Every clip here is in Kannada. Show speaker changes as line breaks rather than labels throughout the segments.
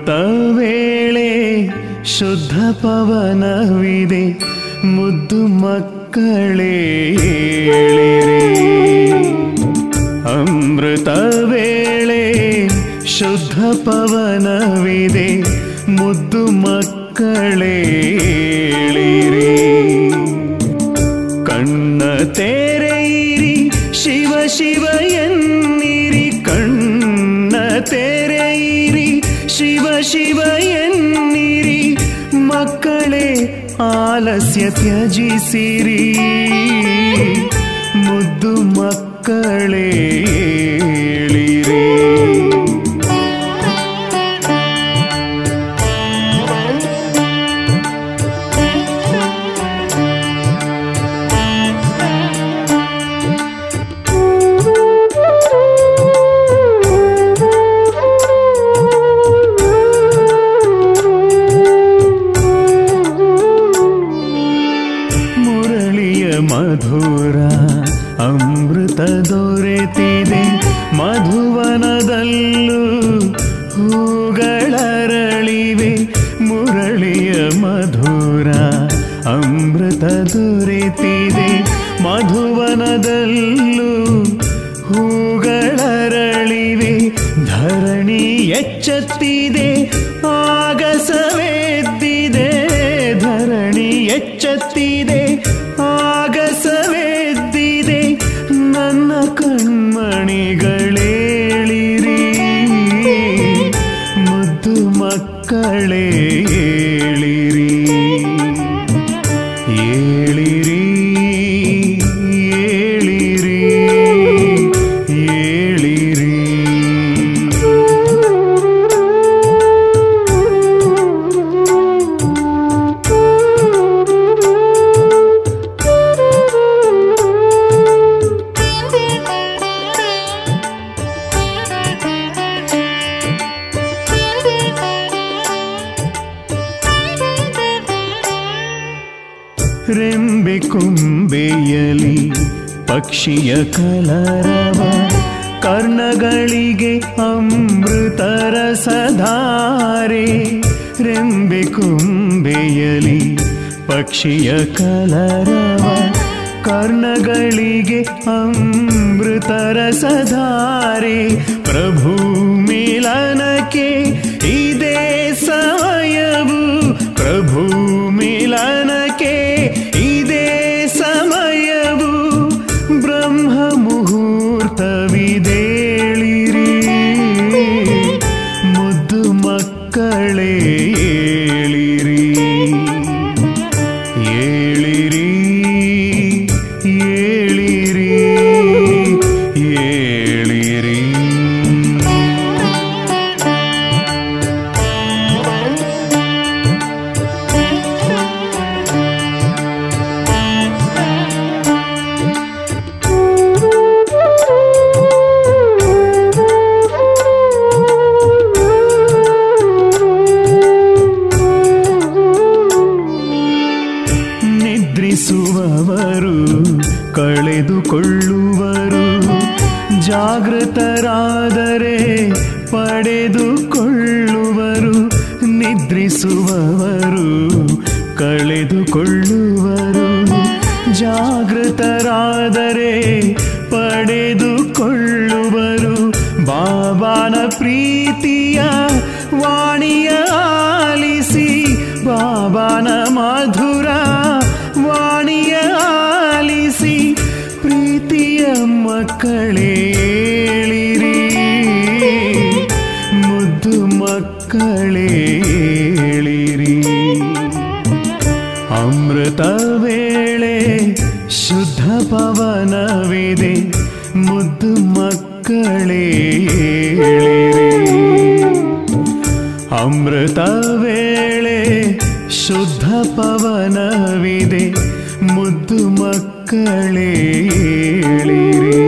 ಅಮೃತ ವೇಳೆ ಶುದ್ಧ ಪವನವಿದೆ ಮುದ್ದು ಮಕ್ಕಳೇ ಏಳಿರಿ ಅಮೃತ ವೇಳೆ ಶುದ್ಧ ಪವನವಿದೆ ಮುದ್ದು ಮಕ್ಕಳೇ ಏಳಿರಿ ಕಣ್ಣ ತೆರೆಯಿರಿ ಶಿವ ಶಿವ ಎನ್ನಿರಿ ಕಣ್ಣ ತೆರೆಯಿರಿ ಶಿವ ಶಿವ ಎನ್ನಿರಿ ಮಕ್ಕಳೇ ಆಲಸ್ಯ ತ್ಯಜಿಸಿರಿ ಮುದ್ದು ಮಕ್ಕಳೇ ಏಳಿರಿ ಮುರಳಿಯ ಮಧುರ ಅಮೃತ ದೊರೆತಿದೆ ಮಧುವನದಲ್ಲೂ ಹೂಗಳರಳಿವೆ ಮುರಳಿಯ ಮಧುರ ಅಮೃತ ದೊರೆತಿದೆ ಮಧುವನದಲ್ಲೂ ಹೂಗಳರಳಿವೆ ಧರಣಿ ಎಚ್ಚತ್ತಿದೆ ಆಗಸವೆದ್ದಿದೆ ಧರಣಿ ಎಚ್ಚತ್ತಿದೆ ಆಗಸವೆದ್ದಿದೆ ನನ್ನ ಕಣ್ಮಣಿಗಳೇಳಿರಿ ಮುದ್ದು ಮಕ್ಕಳೇ ಏಳಿರಿ ಏಳಿರಿ ಏಳಿರಿ ಏಳಿರಿ ರೆಂಬೆ ಕೊಂಬೆಯಲಿ ಪಕ್ಷಿಯ ಕಲರವ ಕರ್ಣಗಳಿಗೆ ಅಮೃತರ ಸಧಾರೆ ರೆಂಬೆ ಕೊಂಬೆಯಲಿ ಪಕ್ಷಿಯ ಕಲರವ ಕರ್ಣಗಳಿಗೆ ಅಮೃತರ ಸಧಾರೆ ಪ್ರಭು ಮಿಲನಕ್ಕೆ ಇದೇ ಸಮಯವು ಪ್ರಭು ಮಿಲನಕ್ಕೆ ಇದೇ ಸಮಯವು ಬ್ರಹ್ಮ ಮುಹೂರ್ತವಿದೇಳಿರಿ ಮುದ್ದು ಮಕ್ಕಳೇ ಏಳಿರಿ ಏಳಿರಿ ಏಳಿರಿ ಏಳಿರಿ ನಿದ್ರಿಸುವವರು ಕಳೆದುಕೊಳ್ಳುವರು ಜಾಗೃತರಾದರೆ ಪಡೆದುಕೊಳ್ಳುವರು ನಿದ್ರಿಸುವವರು ಕಳೆದುಕೊಳ್ಳುವರು ಜಾಗೃತರಾದರೆ ಪಡೆದುಕೊಳ್ಳುವರು ಬಾಬಾನ ಪ್ರೀತಿಯ ವಾಣಿಯ ಆಲಿಸಿ ಬಾಬಾನ ಮಧುರ ವಾಣಿಯ ಆಲಿಸಿ ಪ್ರೀತಿಯ ಮಕ್ಕಳೇಳಿರಿ ಮುದ್ದು ಮಕ್ಕಳೇಳಿರಿ ಅಮೃತ ವೇಳೆ ಶುದ್ಧ ಪವನವಿದೆ ಮುದ್ದು ಮಕ್ಕಳೇಳಿರಿ ಅಮೃತ ವೇಳೆ ಶುದ್ಧ ಪವನವಿದೆ ಮುದ್ದು ಮಕ್ಕಳೇಳಿರಿ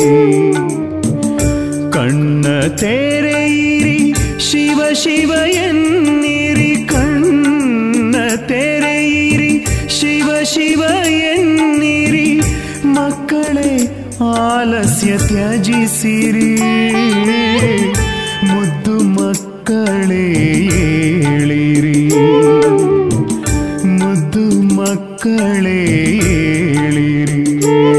ಕಣ್ಣ ತೆರೆಯಿರಿ ಶಿವ ಶಿವ ಎನ್ನಿರಿ ಕಣ್ಣ ತೆರೆಯಿರಿ ಶಿವ ಶಿವ ಎನ್ನಿರಿ ಮಕ್ಕಳೇ ಆಲಸ್ಯ ತ್ಯಜಿಸಿರಿ ಮುದ್ದು ಮಕ್ಕಳೇ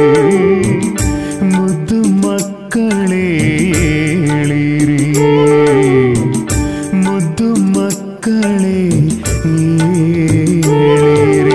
ಮುದ್ದು ಮಕ್ಕಳೇ ಏಳಿರಿ ಮುದ್ದು ಮಕ್ಕಳೇ ಏಳಿರಿ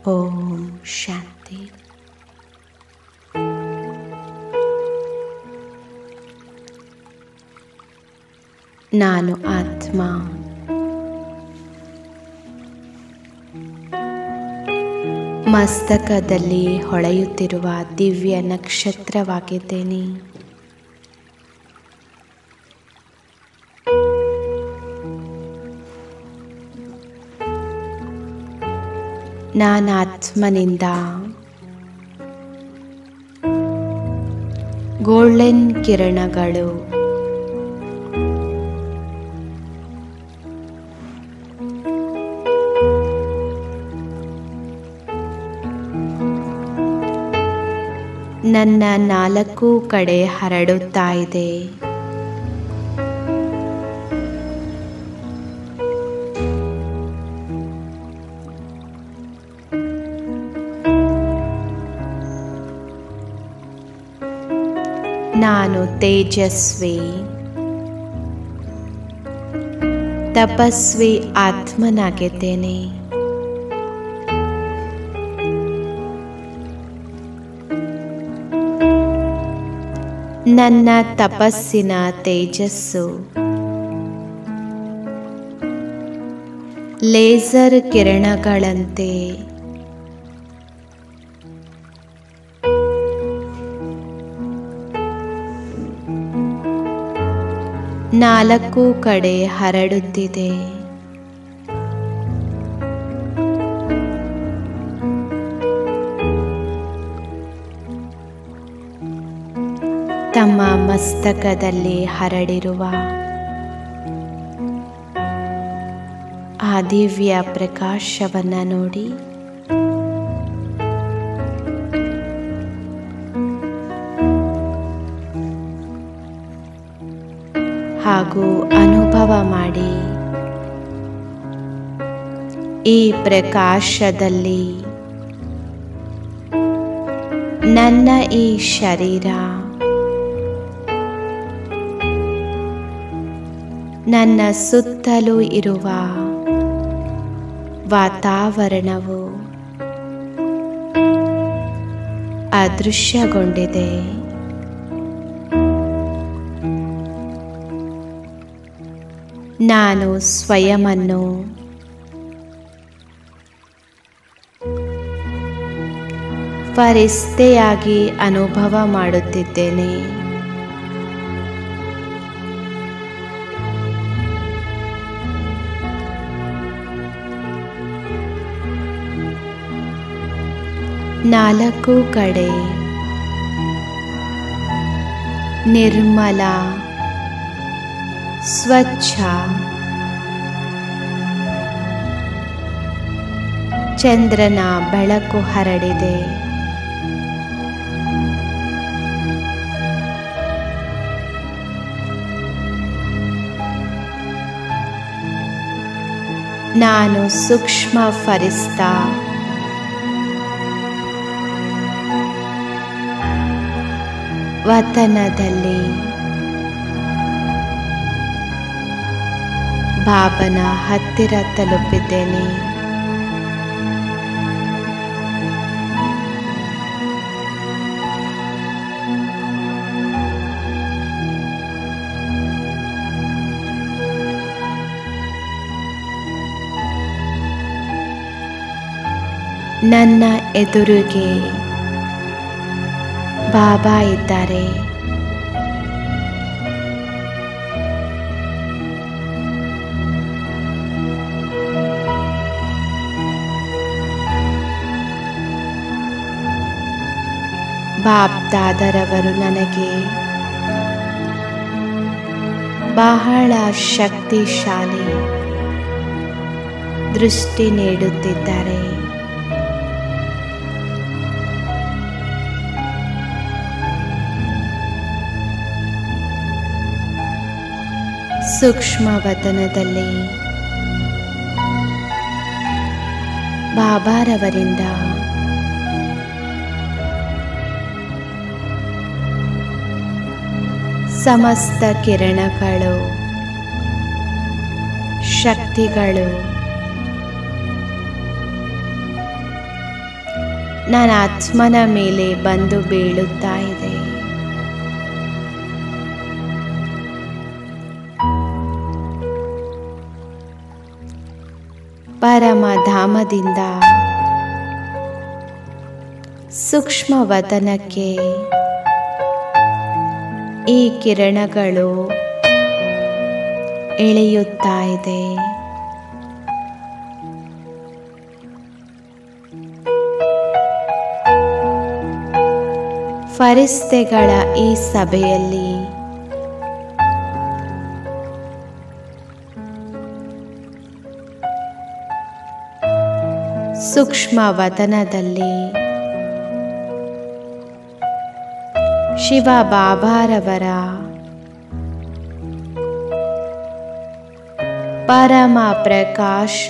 ಓಂ ಶಾಂತಿ ನಾನು ಆತ್ಮ ಮಸ್ತಕದಲ್ಲಿ ಹೊಳೆಯುತ್ತಿರುವ ದಿವ್ಯ ನಕ್ಷತ್ರವಾಗಿದ್ದೇನೆ ನಾನಾತ್ಮನಿಂದ ಗೋಲ್ಡನ್ ಕಿರಣಗಳು ನನ್ನ ನಾಲ್ಕು ಕಡೆ ಹರಡುತ್ತಾ ಇದೆ ನಾನು ತೇಜಸ್ವಿ ತಪಸ್ವಿ ಆತ್ಮನಾಗಿದ್ದೇನೆ ನನ್ನ ತಪಸ್ಸಿನ ತೇಜಸ್ಸು ಲೇಸರ್ ಕಿರಣಗಳಂತೆ ನಾಲ್ಕು ಕಡೆ ಹರಡುತ್ತಿದೆ ತಮ್ಮ ಮಸ್ತಕದಲ್ಲಿ ಹರಡಿರುವ ಆ ದಿವ್ಯ ಪ್ರಕಾಶವನ್ನ ನೋಡಿ ಹಾಗೂ ಅನುಭವ ಮಾಡಿ ಈ ಪ್ರಕಾಶದಲ್ಲಿ ನನ್ನ ಈ ಶರೀರ ನನ್ನ ಸುತ್ತಲೂ ಇರುವ ವಾತಾವರಣವು ಅದೃಶ್ಯಗೊಂಡಿದೆ ನಾನು ಸ್ವಯಮನ್ನು ಫರಿಸ್ತೆಯಾಗಿ ಅನುಭವ ಮಾಡುತ್ತಿದ್ದೇನೆ ನಾಲ್ಕು ಕಡೆ ನಿರ್ಮಲ ಸ್ವಚ್ಛ ಚಂದ್ರನ ಬೆಳಕು ಹರಡಿದೆ ನಾನು ಸೂಕ್ಷ್ಮ ಫರಿಸ್ತಾ ವತನದಲ್ಲಿ ಬಾಬನ ಹತ್ತಿರ ತಲುಪಿದ್ದೇನೆ ನನ್ನ ಎದುರಿಗೆ ಬಾಬಾ ಇದ್ದಾರೆ ಬಾಬ್ದಾದರವರು ನನಗೆ ಬಹಳ ಶಕ್ತಿಶಾಲಿ ದೃಷ್ಟಿ ನೀಡುತ್ತಿದ್ದಾರೆ ಸೂಕ್ಷ್ಮ ವತನದಲ್ಲಿ ಬಾಬಾರವರಿಂದ ಸಮಸ್ತ ಕಿರಣಗಳು ಶಕ್ತಿಗಳು ನನ್ನ ಆತ್ಮನ ಮೇಲೆ ಬಂದು ಬೀಳುತ್ತಾ ಇದೆ ಪರಮಧಾಮದಿಂದ ಸೂಕ್ಷ್ಮ ವತನಕ್ಕೆ ಈ ಕಿರಣಗಳು ಎಳೆಯುತ್ತಾ ಇದೆ ಫರಿಸ್ತೆಗಳ ಈ ಸಭೆಯಲ್ಲಿ ಸೂಕ್ಷ್ಮ ವತನದಲ್ಲಿ ಶಿವ ಬಾಬಾರವರ ಪರಮ ಪ್ರಕಾಶ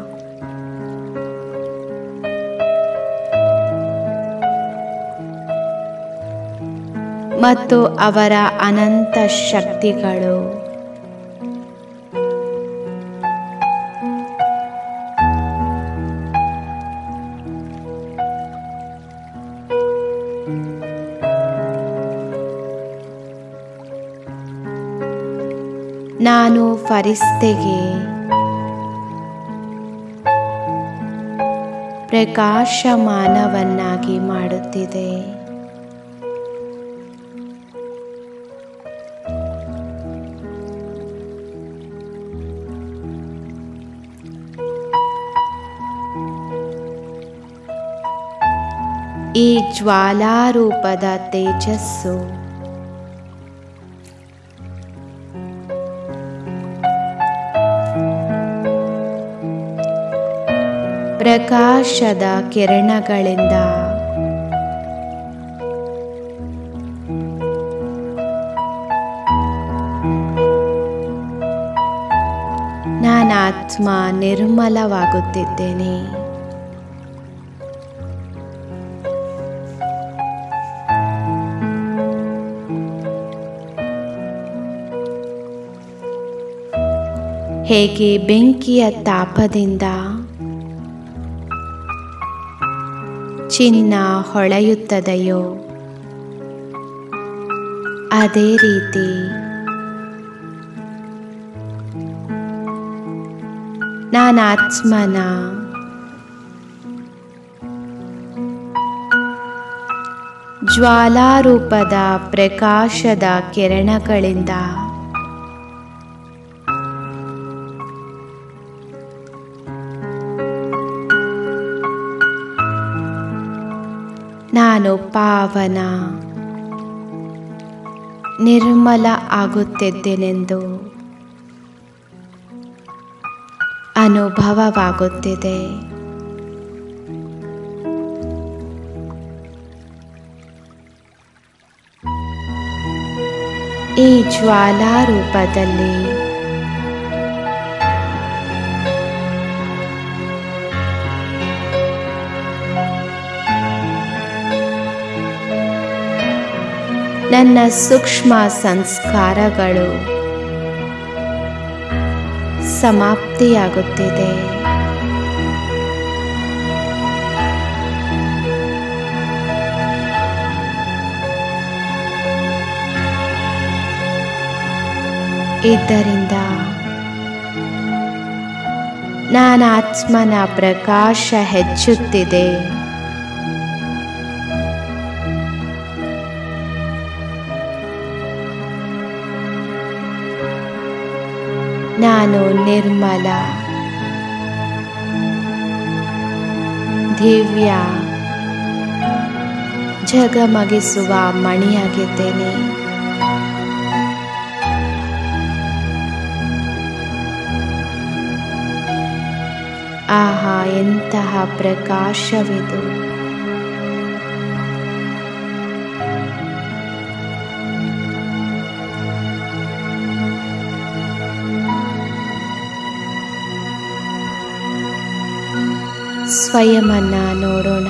ಮತ್ತು ಅವರ ಅನಂತ ಶಕ್ತಿಗಳು ನಾನು ಫರಿಸ್ತೆಗೆ ಪ್ರಕಾಶಮಾನವನ್ನಾಗಿ ಮಾಡುತ್ತಿದೆ ಈ ಜ್ವಾಲಾರೂಪದ ತೇಜಸ್ಸು ಪ್ರಕಾಶದ ಕಿರಣಗಳಿಂದ ನಾನಾತ್ಮ ನಿರ್ಮಲವಾಗುತ್ತಿದ್ದೇನೆ ಹೇಗೆ ಬೆಂಕಿಯ ತಾಪದಿಂದ ಚಿನ್ನ ಹೊಳೆಯುತ್ತದೆಯೋ ಅದೇ ರೀತಿ ನಾನಾತ್ಮನ ಜ್ವಾಲಾರೂಪದ ಪ್ರಕಾಶದ ಕಿರಣಗಳಿಂದ ನಾನು ಪಾವನ ನಿರ್ಮಲ ಆಗುತ್ತಿದ್ದೇನೆಂದು ಅನುಭವವಾಗುತ್ತಿದೆ ಈ ಜ್ವಾಲಾರೂಪದಲ್ಲಿ ನನ್ನ ಸೂಕ್ಷ್ಮ ಸಂಸ್ಕಾರಗಳು ಸಮಾಪ್ತಿಯಾಗುತ್ತಿದೆ ಇದರಿಂದ ನಾನಾತ್ಮನ ಪ್ರಕಾಶ ಹೆಚ್ಚುತ್ತಿದೆ ನಾನು ನಿರ್ಮಲ ದಿವ್ಯ ಜಗಮಗಿಸುವ ಮಣಿಯಾಗಿದ್ದೇನೆ ಆಹಾ ಎಂತಹ ಪ್ರಕಾಶವಿದು ಸ್ವಯಮನ್ನ ನೋಡೋಣ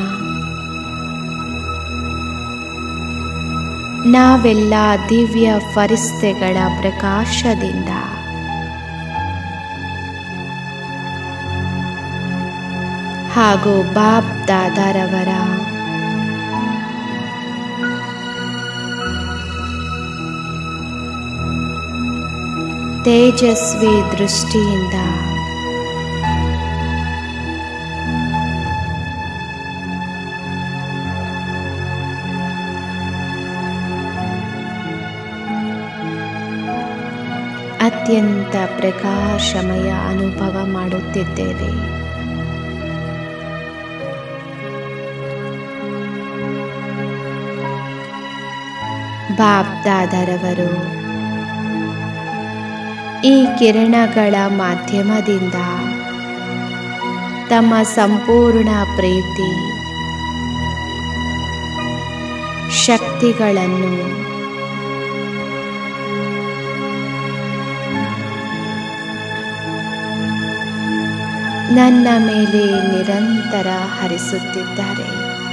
ನಾವೆಲ್ಲ ದಿವ್ಯ ಫರಿಸ್ತೆಗಳ ಪ್ರಕಾಶದಿಂದ ಹಾಗೂ ಬಾಬ್ ದಾದಾರವರ ತೇಜಸ್ವಿ ದೃಷ್ಟಿಯಿಂದ ಅತ್ಯಂತ ಪ್ರಕಾಶಮಯ ಅನುಭವ ಮಾಡುತ್ತಿದ್ದೇವೆ ಬಾಬ್ದಾದರವರು ಈ ಕಿರಣಗಳ ಮಾಧ್ಯಮದಿಂದ ತಮ್ಮ ಸಂಪೂರ್ಣ ಪ್ರೀತಿ ಶಕ್ತಿಗಳನ್ನು ನನ್ನ ಮೇಲೆ ನಿರಂತರ ಹರಿಸುತ್ತಿದ್ದಾರೆ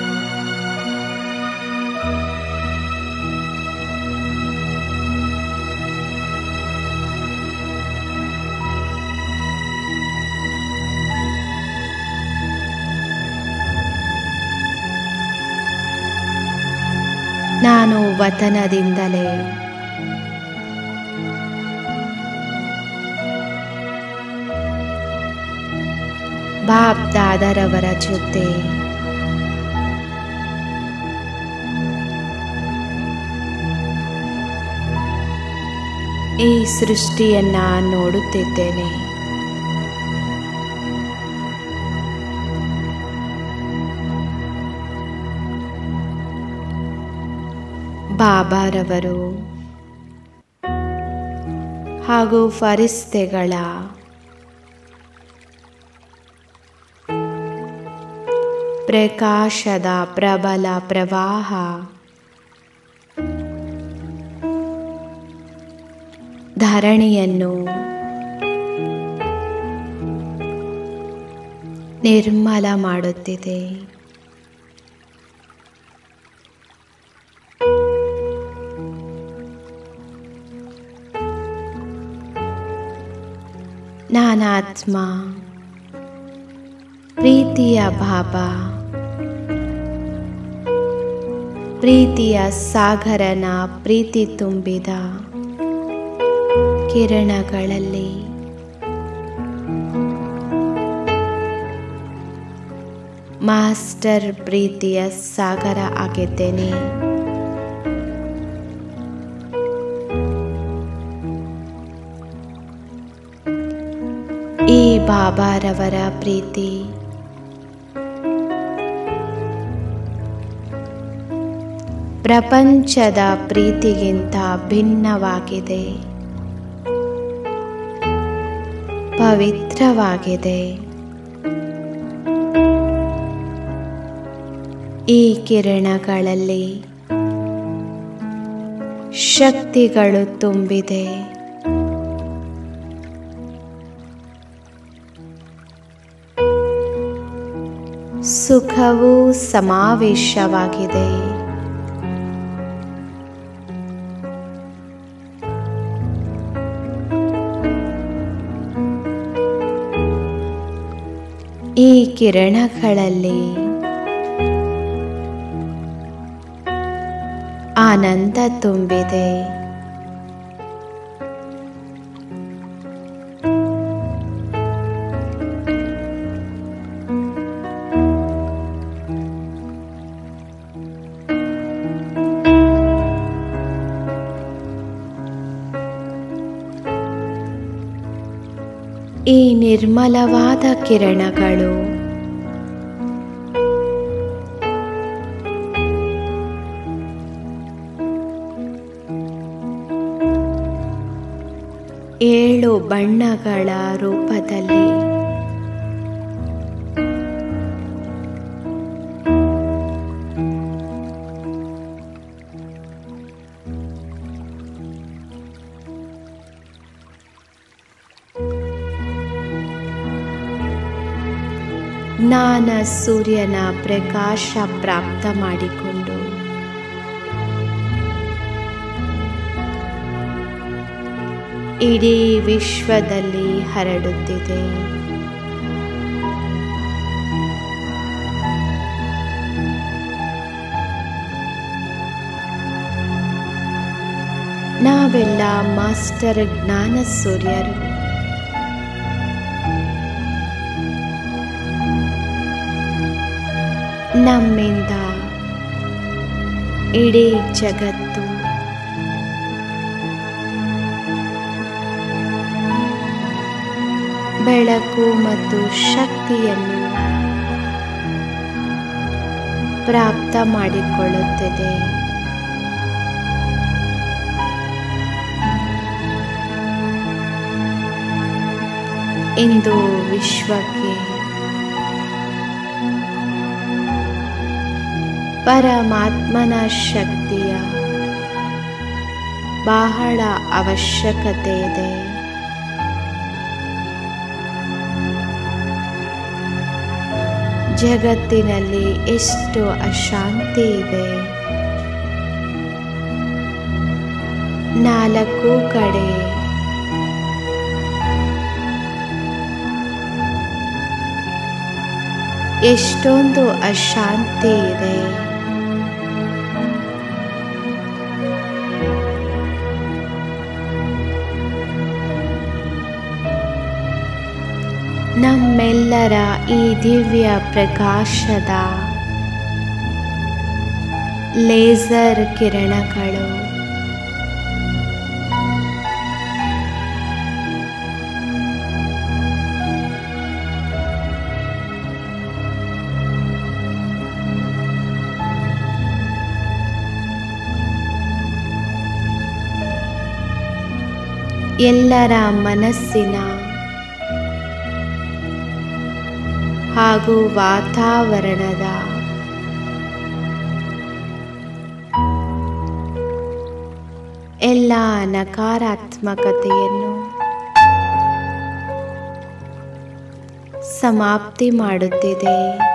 ನಾನು ವತನದಿಂದಲೇ ಬಾಬ್ ದಾದರವರ ಜೊತೆ ಈ ಸೃಷ್ಟಿಯನ್ನ ನೋಡುತ್ತಿದ್ದೇನೆ ಬಾಬಾರವರು ಹಾಗೂ ಫರಿಸ್ತೆಗಳ ಪ್ರಕಾಶದ ಪ್ರಬಲ ಪ್ರವಾಹ ಧರಣಿಯನ್ನು ನಿರ್ಮಲ ಮಾಡುತ್ತಿದೆ ನಾನಾತ್ಮ ಪ್ರೀತಿಯ ಬಾಬಾ ಪ್ರೀತಿಯ ಸಾಗರನ ಪ್ರೀತಿ ತುಂಬಿದ ಕಿರಣಗಳಲ್ಲಿ ಮಾಸ್ಟರ್ ಪ್ರೀತಿಯ ಸಾಗರ ಆಗಿದ್ದೇನೆ ಈ ಬಾಬಾರವರ ಪ್ರೀತಿ ಪ್ರಪಂಚದ ಪ್ರೀತಿಗಿಂತ ಭಿನ್ನವಾಗಿದೆ ಪವಿತ್ರವಾಗಿದೆ ಈ ಕಿರಣಗಳಲ್ಲಿ ಶಕ್ತಿಗಳು ತುಂಬಿದೆ ಸುಖವೂ ಸಮಾವೇಶವಾಗಿದೆ ಈ ಕಿರಣಗಳಲ್ಲಿ ಆನಂದ ತುಂಬಿದೆ ಈ ನಿರ್ಮಲವಾದ ಕಿರಣಗಳು ಏಳು ಬಣ್ಣಗಳ ರೂಪದಲ್ಲಿ ಜ್ಞಾನ ಸೂರ್ಯನ ಪ್ರಕಾಶ ಪ್ರಾಪ್ತ ಮಾಡಿಕೊಂಡು ಇಡೀ ವಿಶ್ವದಲ್ಲಿ ಹರಡುತ್ತಿದೆ ನಾವೆಲ್ಲ ಮಾಸ್ಟರ್ ಜ್ಞಾನ ಸೂರ್ಯರು ನಮ್ಮಿಂದ ಇಡೀ ಜಗತ್ತು ಬೆಳಕು ಮತ್ತು ಶಕ್ತಿಯನ್ನು ಪ್ರಾಪ್ತ ಮಾಡಿಕೊಳ್ಳುತ್ತದೆ ಇಂದು ವಿಶ್ವಕ್ಕೆ ಪರಮಾತ್ಮನ ಶಕ್ತಿಯ ಬಹಳ ಅವಶ್ಯಕತೆ ಇದೆ ಜಗತ್ತಿನಲ್ಲಿ ಎಷ್ಟು ಅಶಾಂತಿ ಇದೆ ನಾಲ್ಕು ಕಡೆ ಎಷ್ಟೊಂದು ಅಶಾಂತಿ ಇದೆ ನಮ್ಮೆಲ್ಲರ ಈ ದಿವ್ಯ ಪ್ರಕಾಶದ ಲೇಸರ್ ಕಿರಣಗಳು ಎಲ್ಲರ ಮನಸ್ಸಿನ ಹಾಗೂ ವಾತಾವರಣದ ಎಲ್ಲ ನಕಾರಾತ್ಮಕತೆಯನ್ನು ಸಮಾಪ್ತಿ ಮಾಡುತ್ತಿದೆ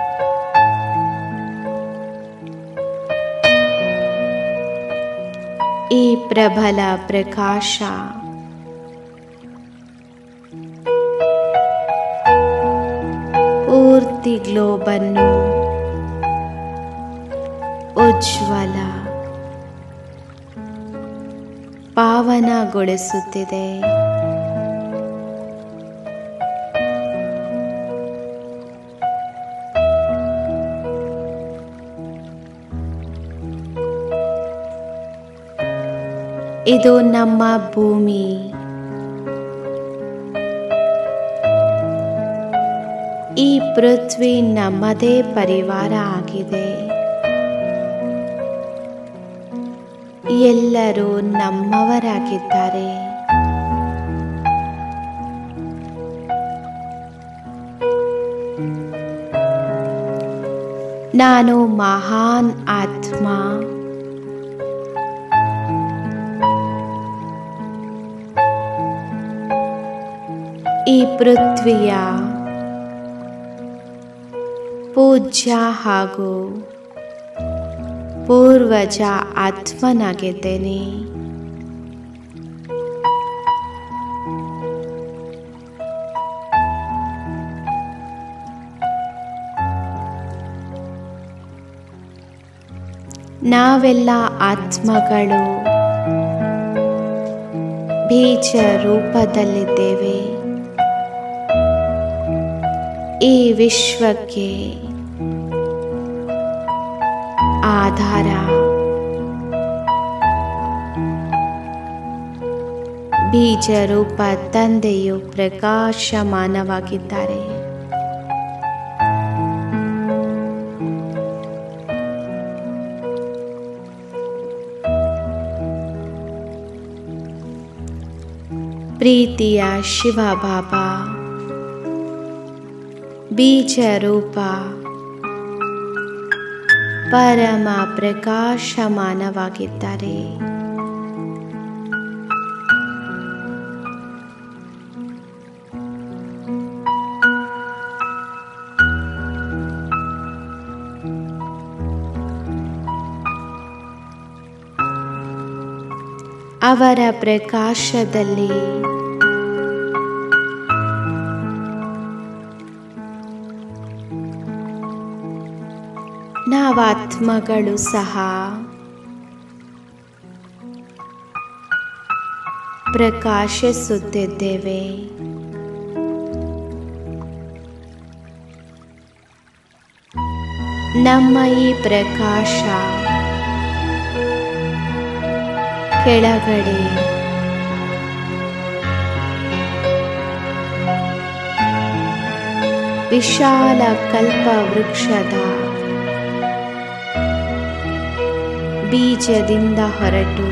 ಈ ಪ್ರಬಲ ಪ್ರಕಾಶ ಪೂರ್ತಿ ಗ್ಲೋಬನ್ನು ಉಜ್ವಲ ಪಾವನಗೊಳಿಸುತ್ತಿದೆ ಇದು ನಮ್ಮ ಭೂಮಿ ಈ ಪೃಥ್ವಿ ನಮ್ಮದೇ ಪರಿವಾರ ಆಗಿದೆ ಎಲ್ಲರೂ ನಮ್ಮವರಾಗಿದ್ದಾರೆ ನಾನು ಮಹಾನ್ ಆತ್ಮ ಈ ಪೃಥ್ವಿಯ ಪೂಜ್ಯ ಹಾಗೂ ಪೂರ್ವಜ ಆತ್ಮನಾಗಿದ್ದೇನೆ ನಾವೆಲ್ಲ ಆತ್ಮಗಳು ಬೀಜ ರೂಪದಲ್ಲಿದ್ದೇವೆ ಈ ವಿಶ್ವಕ್ಕೆ ಆಧಾರ ಬೀಜ ರೂಪ ತಂದೆಯು ಪ್ರಕಾಶಮಾನವಾಗಿದ್ದಾರೆ ಪ್ರೀತಿಯ ಶಿವ ಬಾಬಾ ಬೀಜ ರೂಪ ಪರಮ ಪ್ರಕಾಶಮಾನವಾಗಿದ್ದಾರೆ ಅವರ ಪ್ರಕಾಶದಲ್ಲಿ ನಾವಾತ್ಮಗಳು ಸಹ ಪ್ರಕಾಶಿಸುತ್ತಿದ್ದೇವೆ ನಮ್ಮ ಈ ಪ್ರಕಾಶ ಕೆಳಗಡೆ ವಿಶಾಲ ಕಲ್ಪ ವೃಕ್ಷದ ಬೀಜದಿಂದ ಹೊರಟು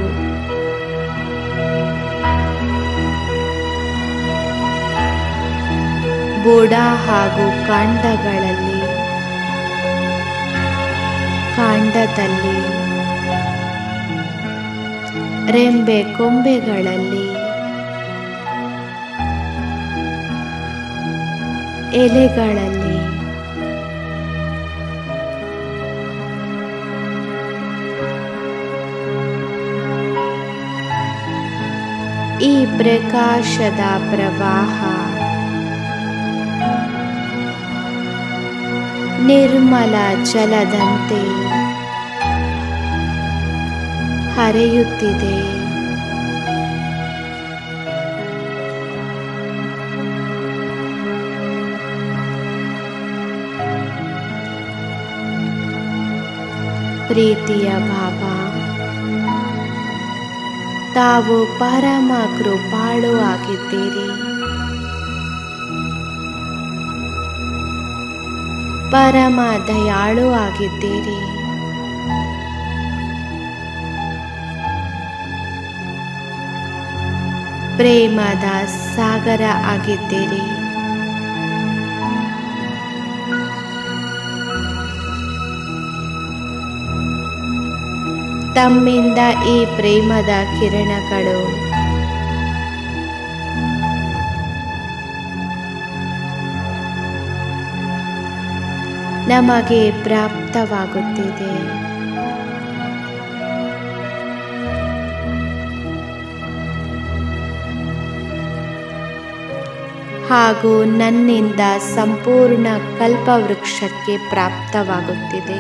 ಬುಡ ಹಾಗೂ ಕಾಂಡಗಳಲ್ಲಿ ಕಾಂಡದಲ್ಲಿ ರೆಂಬೆ ಕೊಂಬೆಗಳಲ್ಲಿ ಎಲೆಗಳಲ್ಲಿ ಈ ಪ್ರಕಾಶದ ಪ್ರವಾಹ ನಿರ್ಮಲ ಜಲದಂತೆ ಹರಿಯುತ್ತಿದೆ ಪ್ರೀತಿಯ ಭಾವ ತಾವು ಪರಮ ಕೃಪಾಳು ಆಗಿದ್ದೀರಿ ಪರಮ ದಯಾಳು ಆಗಿದ್ದೀರಿ ಪ್ರೇಮದ ಸಾಗರ ಆಗಿದ್ದೀರಿ ತಮ್ಮಿಂದ ಈ ಪ್ರೇಮದ ಕಿರಣಗಳು ನಮಗೆ ಪ್ರಾಪ್ತವಾಗುತ್ತಿದೆ ಹಾಗೂ ನನ್ನಿಂದ ಸಂಪೂರ್ಣ ಕಲ್ಪವೃಕ್ಷಕ್ಕೆ ಪ್ರಾಪ್ತವಾಗುತ್ತಿದೆ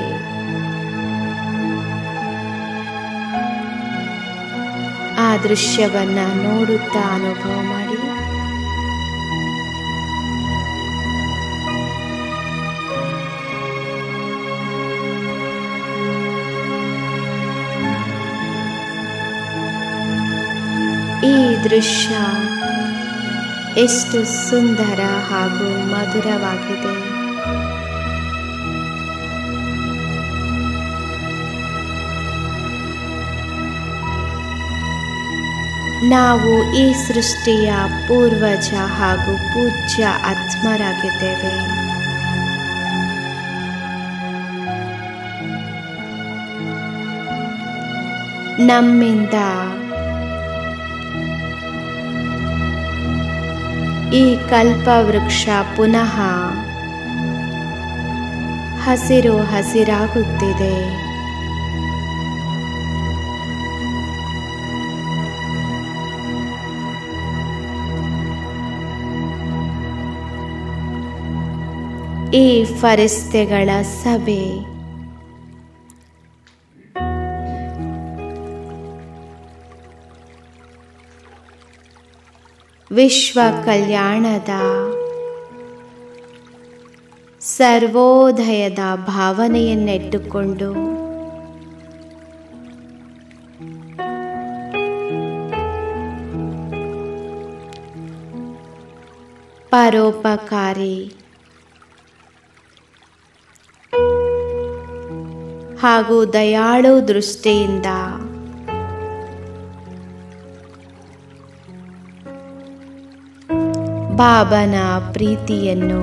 ಆ ದೃಶ್ಯವನ್ನ ನೋಡುತ್ತಾ ಅನುಭವ ಮಾಡಿ ಈ ದೃಶ್ಯ ಎಷ್ಟು ಸುಂದರ ಹಾಗೂ ಮಧುರವಾಗಿದೆ ನಾವು ಈ ಸೃಷ್ಟಿಯ ಪೂರ್ವಜ ಹಾಗೂ ಪೂಜ್ಯ ಆತ್ಮರಾಗಿದ್ದೇವೆ ನಮ್ಮಿಂದ ಈ ಕಲ್ಪವೃಕ್ಷ ಪುನಃ ಹಸಿರು ಹಸಿರಾಗುತ್ತಿದೆ ಈ ಫರಿಸ್ತೆಗಳ ಸಭೆ ವಿಶ್ವ ಕಲ್ಯಾಣದ ಸರ್ವೋದಯದ ಭಾವನೆಯನ್ನಿಟ್ಟುಕೊಂಡು ಪರೋಪಕಾರಿ ಹಾಗೂ ದಯಾಳು ದೃಷ್ಟಿಯಿಂದ ಬಾಬನ ಪ್ರೀತಿಯನ್ನು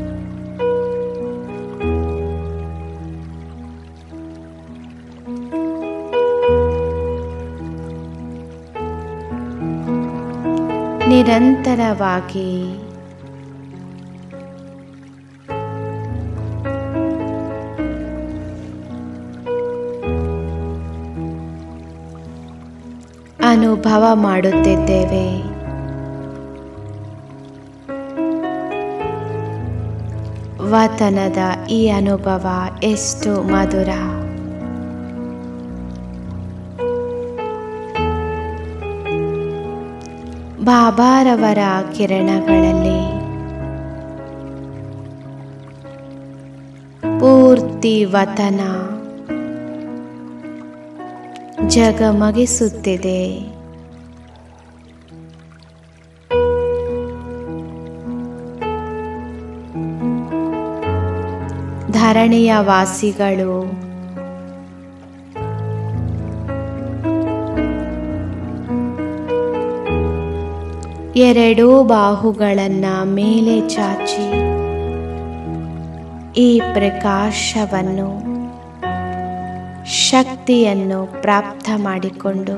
ನಿರಂತರವಾಗಿ ಅನುಭವ ಮಾಡುತ್ತಿದ್ದೇವೆ ವತನದ ಈ ಅನುಭವ ಎಷ್ಟು ಮಧುರ ಬಾಬಾರವರ ಕಿರಣಗಳಲ್ಲಿ ಪೂರ್ತಿ ವತನ ಜಗಮಗಿಸುತ್ತಿದೆ ಧರಣಿಯ ವಾಸಿಗಳು ಎರಡೂ ಬಾಹುಗಳನ್ನ ಮೇಲೆ ಚಾಚಿ ಈ ಪ್ರಕಾಶವನ್ನು ಶಕ್ತಿಯನ್ನು ಪ್ರಾಪ್ತ ಮಾಡಿಕೊಂಡು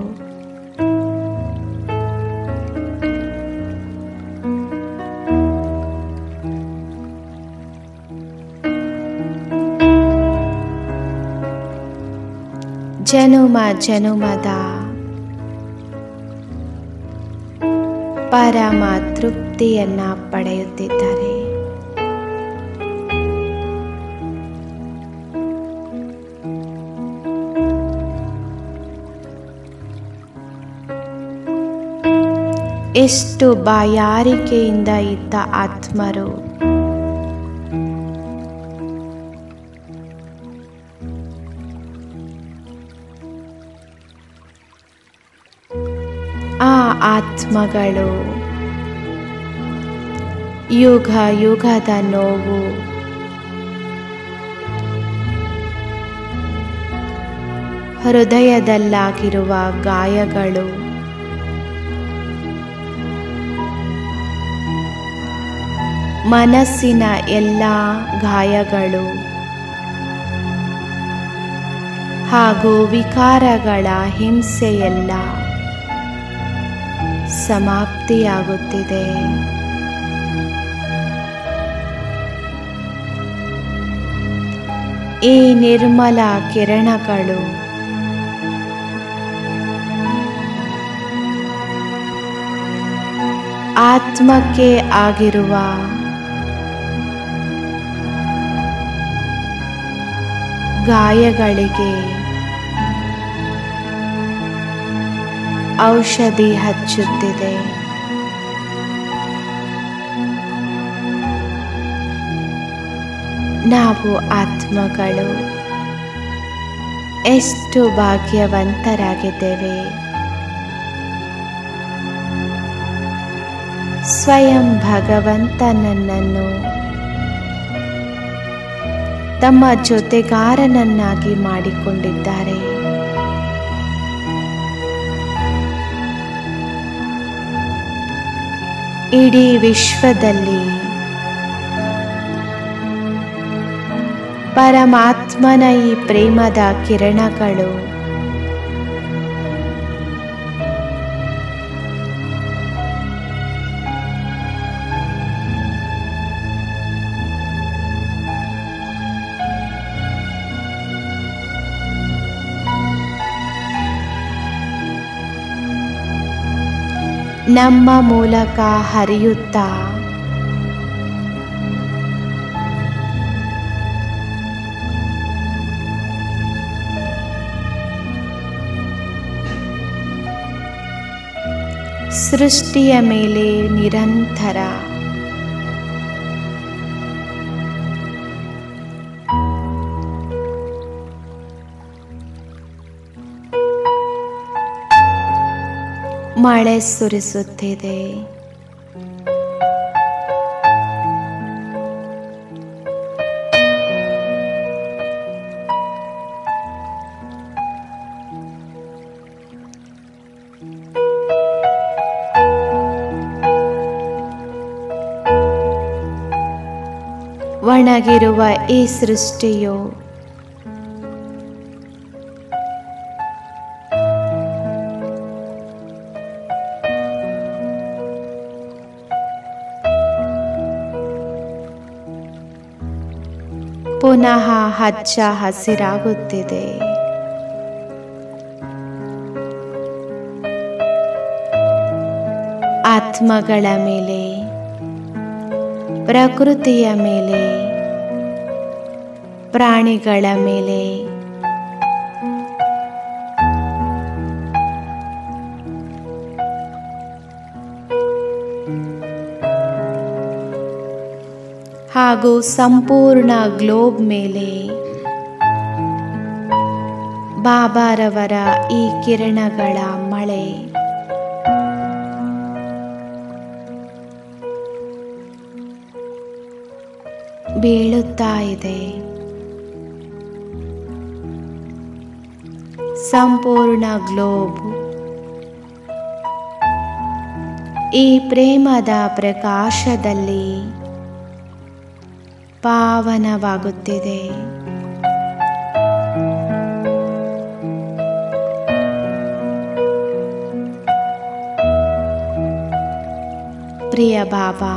ಜನುಮ ಜನುಮದ ಪರಮ ತೃಪ್ತಿಯನ್ನ ಪಡೆಯುತ್ತಿದ್ದಾರೆ ಎಷ್ಟು ಬಾಯಾರಿಕೆಯಿಂದ ಇದ್ದ ಆತ್ಮರು ಆ ಆತ್ಮಗಳು ಯುಗ ಯುಗದ ನೋವು ಹೃದಯದಲ್ಲಾಗಿರುವ ಗಾಯಗಳು ಮನಸ್ಸಿನ ಎಲ್ಲ ಗಾಯಗಳು ಹಾಗೂ ವಿಕಾರಗಳ ಹಿಂಸೆಯೆಲ್ಲ ಸಮಾಪ್ತಿಯಾಗುತ್ತಿದೆ ಈ ನಿರ್ಮಲ ಕಿರಣಗಳು ಆತ್ಮಕ್ಕೆ ಆಗಿರುವ ಗಾಯಗಳಿಗೆ ಔಷಧಿ ಹಚ್ಚುತ್ತಿದೆ ನಾವು ಆತ್ಮಗಳು ಎಷ್ಟು ಭಾಗ್ಯವಂತರಾಗಿದ್ದೇವೆ ಸ್ವಯಂ ಭಗವಂತ ನನ್ನನ್ನು ತಮ್ಮ ಜೊತೆಗಾರನನ್ನಾಗಿ ಮಾಡಿಕೊಂಡಿದ್ದಾರೆ ಇಡೀ ವಿಶ್ವದಲ್ಲಿ ಪರಮಾತ್ಮನ ಈ ಪ್ರೇಮದ ಕಿರಣಗಳು ನಮ್ಮ ಮೂಲಕ ಹರಿಯುತ್ತಾ ಸೃಷ್ಟಿಯ ಮೇಲೆ ನಿರಂತರ ಮಳೆ ಸುರಿಸುತ್ತಿದೆ ಒಣಗಿರುವ ಈ ಸೃಷ್ಟಿಯು ಪುನಃ ಹಚ್ಚ ಹಸಿರಾಗುತ್ತಿದೆ ಆತ್ಮಗಳ ಮೇಲೆ ಪ್ರಕೃತಿಯ ಮೇಲೆ ಪ್ರಾಣಿಗಳ ಮೇಲೆ ಹಾಗೂ ಸಂಪೂರ್ಣ ಗ್ಲೋಬ್ ಮೇಲೆ ಬಾಬಾರವರ ಈ ಕಿರಣಗಳ ಮಳೆ ಬೀಳುತ್ತಾ ಇದೆ ಸಂಪೂರ್ಣ ಗ್ಲೋಬ್ ಈ ಪ್ರೇಮದ ಪ್ರಕಾಶದಲ್ಲಿ ಪಾವನವಾಗುತ್ತಿದೆ ಪ್ರಿಯ ಬಾಬಾ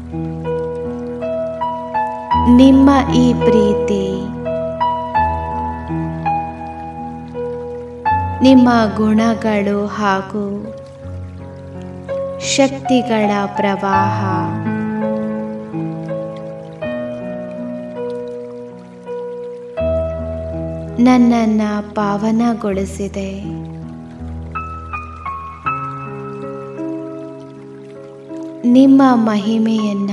ನಿಮ್ಮ ಈ ಪ್ರೀತಿ ನಿಮ್ಮ ಗುಣಗಳು ಹಾಗೂ ಶಕ್ತಿಗಳ ಪ್ರವಾಹ ನನ್ನನ್ನು ಪಾವನಗೊಳಿಸಿದೆ ನಿಮ್ಮ ಮಹಿಮೆಯನ್ನ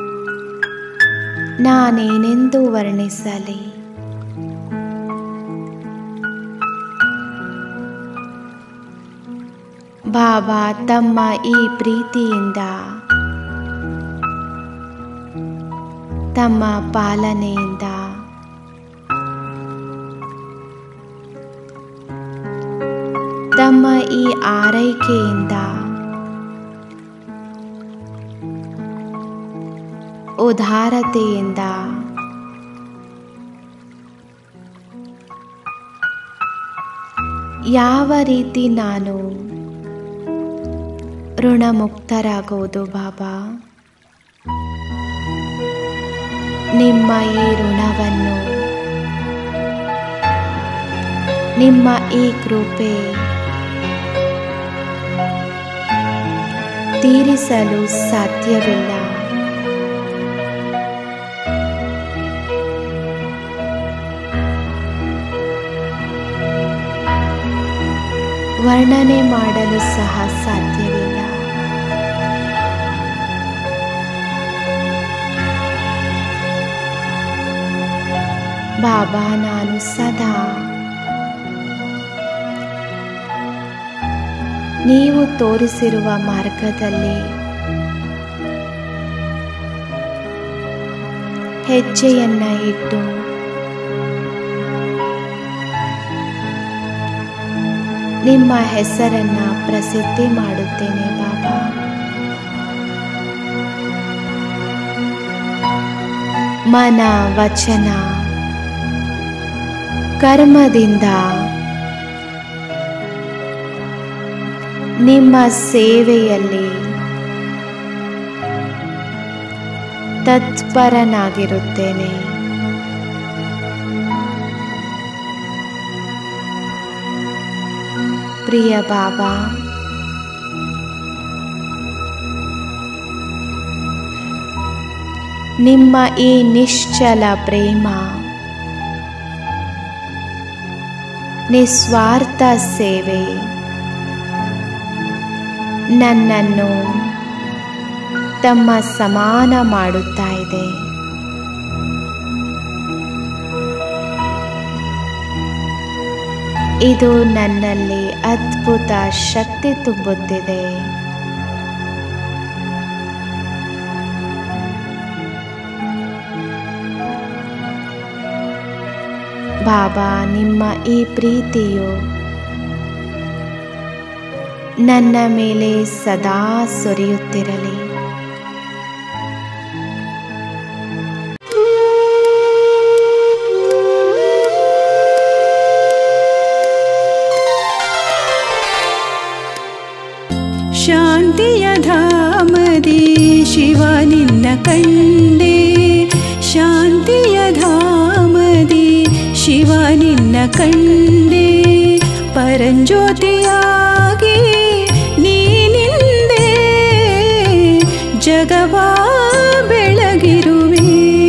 ನಾನೇನೆಂದು ವರ್ಣಿಸಲಿ ಬಾಬಾ ತಮ್ಮ ಈ ಪ್ರೀತಿಯಿಂದ ತಮ್ಮ ಪಾಲನೆಯಿಂದ ತಮ್ಮ ಈ ಆರೈಕೆಯಿಂದ ಉದಾರತೆಯಿಂದ ಯಾವ ರೀತಿ ನಾನು ಋಣಮುಕ್ತರಾಗುವುದು ಬಾಬಾ ನಿಮ್ಮ ಈ ಋಣವನ್ನು ನಿಮ್ಮ ಈ ಕೃಪೆ ತೀರಿಸಲು ಸಾಧ್ಯವಿಲ್ಲ ವರ್ಣನೆ ಮಾಡಲು ಸಹ ಸಾಧ್ಯವಿಲ್ಲ ಬಾಬಾ ನಾನು ಸದಾ ನೀವು ತೋರಿಸಿರುವ ಮಾರ್ಗದಲ್ಲಿ ಹೆಜ್ಜೆಯನ್ನ ಇಟ್ಟು ನಿಮ್ಮ ಹೆಸರನ್ನ ಪ್ರಸಿದ್ಧಿ ಮಾಡುತ್ತೇನೆ ಬಾಬಾ ಮನ ವಚನ ಕರ್ಮದಿಂದ ನಿಮ್ಮ ಸೇವೆಯಲ್ಲಿ ತತ್ಪರನಾಗಿರುತ್ತೇನೆ ಪ್ರಿಯ ಬಾಬಾ ನಿಮ್ಮ ಈ ನಿಶ್ಚಲ ಪ್ರೇಮ ನಿಸ್ವಾರ್ಥ ಸೇವೆ ನನ್ನನ್ನು ತಮ್ಮ ಸಮಾನ ಮಾಡುತ್ತಾ ಇದೆ ಇದು ನನ್ನಲ್ಲಿ ಅದ್ಭುತ ಶಕ್ತಿ ತುಂಬುತ್ತಿದೆ ಬಾಬಾ ನಿಮ್ಮ ಈ ಪ್ರೀತಿಯು ನನ್ನ ಮೇಲೆ ಸದಾ ಸುರಿಯುತ್ತಿರಲಿ
ಶಾಂತಿಯ ಧಾಮದಿ ಶಿವ ನಿನ್ನ ಕಂಡೆ ಶಾಂತಿಯ ಧಾಮದಿ ಶಿವ ನಿನ್ನ ಕಂಡೆ ಪರಂಜ್ಯೋತಿಯಾಗಿ ನೀನಿಂದೆ ಜಗವಾ ಬೆಳಗಿರುವೆ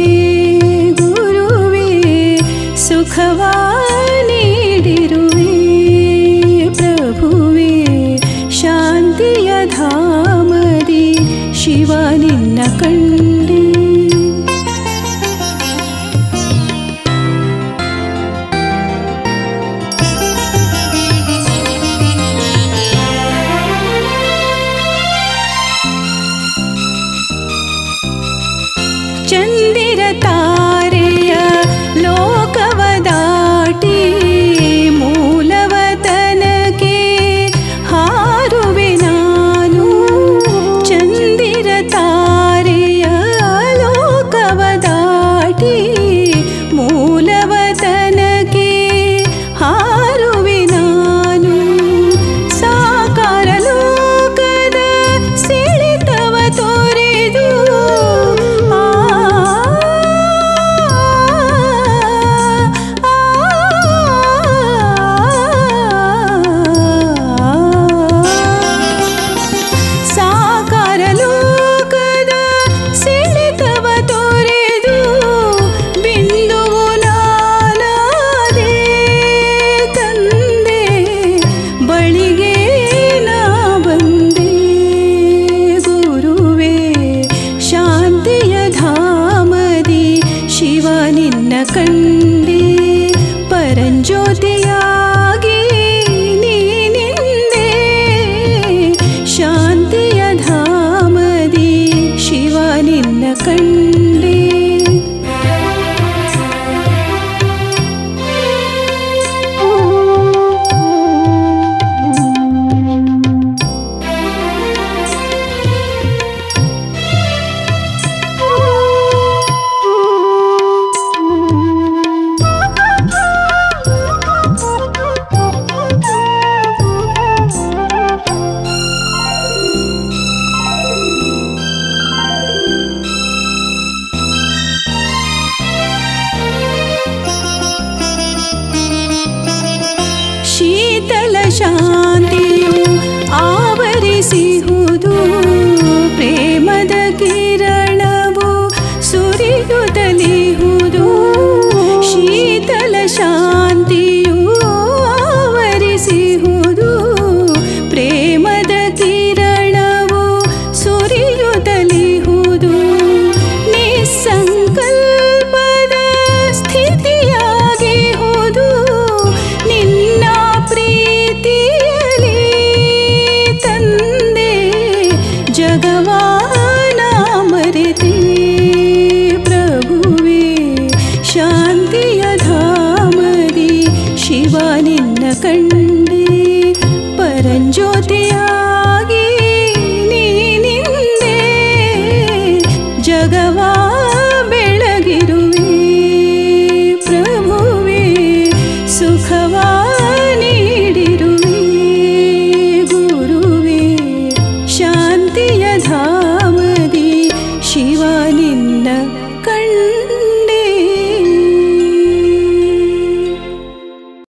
ಗುರುವೇ ಸುಖವಾ ನೀಡಿರುವೆ ಪ್ರಭುವೇ ಶಾಂತಿಯ ಧಾಮದಿ ಶಿವ ನಿನ್ನ ಕಂಡೆ ಜ್ಯೋತಿಯಾಗಿ ನೀನಿಂದೆ ಶಾಂತಿಯ ಧಾಮದಿ ಶಿವ ನಿನ್ನ ಕಂಡೆ ಶೀತಲ ಶಾಂತಿಯು ಆವರಿಸಿಹುದು ಪ್ರೇಮದ ಕಿರಣವು ಸುರಿಯುತ್ತಲಿಹುದು ಶೀತಲ ಶಾಂತಿಯು ಆವರಿಸಿಹುದು ಪ್ರೇಮದ ಕಿರಣವು ಸುರಿಯುತ್ತಲಿಹುದು ನಿಸ್ಸಂಕಲ್ಪದ ಸ್ಥಿತಿಯಾಗಿಹುದು ನಿನ್ನ ಪ್ರೀತಿಯಲಿ ತಂದೆ ಜಗವಾನ ಮರೆತೆ ಪ್ರಭುವೇ ಶಾಂತಿಯ ಧಾಮದಿ ಶಿವ ನಿನ್ನ ಕಂಡೆ